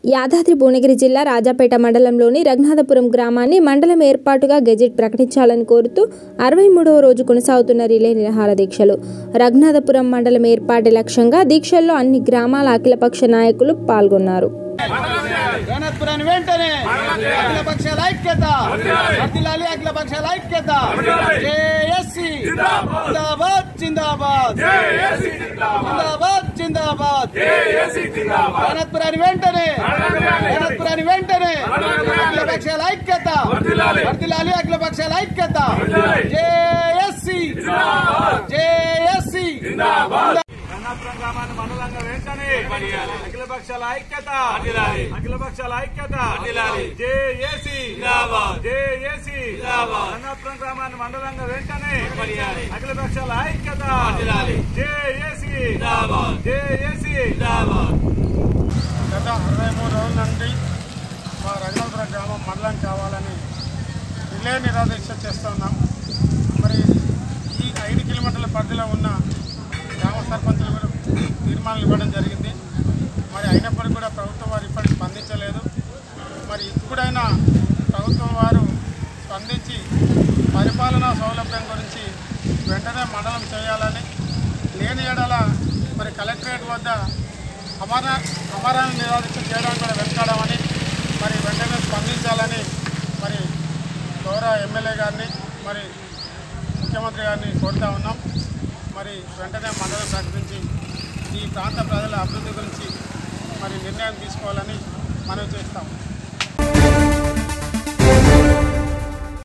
యాదాద్రి భువనగిరి జిల్లా రాజాపేట మండలంలోని రఘునాథపురం గ్రామాన్ని మండలం ఏర్పాటుగా గెజెట్ ప్రకటించాలని కోరుతూ అరవై మూడవ రోజు కొనసాగుతున్న రిలే నిరాహార దీక్షలు రఘునాథపురం మండలం ఏర్పాటు లక్ష్యంగా దీక్షల్లో అన్ని గ్రామాల అఖిలపక్ష నాయకులు పాల్గొన్నారు గణపురాన్ని వెంటనే అఖిల పక్షాల ఐక్యత వర్ధిల్లాలి అఖిల పక్షాల ఐక్యత జేఎస్సి జిందాబాద్ జిందాబాద్ జిందాబాద్ జిందాబాద్ గణపురాన్ని వెంటనే గణపురాన్ని వెంటనే అఖిల పక్షాల ఐక్యత వర్ధిల్లాలి అఖిల పక్షాల ఐక్యత జేఎస్సి జేఎస్సి కన్నాపురం గ్రామాన్ని మండలంగా వెంటనే అఖిల పక్షాల ఐక్యత అఖిల పక్షాల ఐక్యత జేఏసీ జేఏసీ కన్నాపురం గ్రామాన్ని మండలంగా వెంటనే అఖిల పక్షాల ఐక్యత జేఏసీ జేఏసీ గత అరవై మూడు రోజుల నుండి మా రఘునాథపురం గ్రామం మండలం కావాలని రిలే నిరాదీక్ష చేస్తున్నాం మరి ఈ ఐదు కిలోమీటర్ల పరిధిలో ఉన్న గ్రామ సర్పంచులు కూడా తీర్మానాలు ఇవ్వడం జరిగింది మరి అయినప్పటికీ కూడా ప్రభుత్వం వారు ఇప్పటికి స్పందించలేదు మరి ఇప్పుడైనా ప్రభుత్వం వారు స్పందించి పరిపాలనా సౌలభ్యం గురించి వెంటనే మండలం చేయాలని లేని ఎడల మరి కలెక్టరేట్ వద్ద అమర అమరణ నిరాదీక్ష చేయడానికి కూడా వెనకాడమని మరి వెంటనే స్పందించాలని మరి గౌరవ ఎమ్మెల్యే గారిని మరి ముఖ్యమంత్రి గారిని కోరుతా ఉన్నాం మరి వెంటనే మండలం ప్రకటించి ఈ ప్రాంత ప్రజల అభివృద్ధి గురించి మరి నిర్ణయం తీసుకోవాలని మనవి చేస్తాం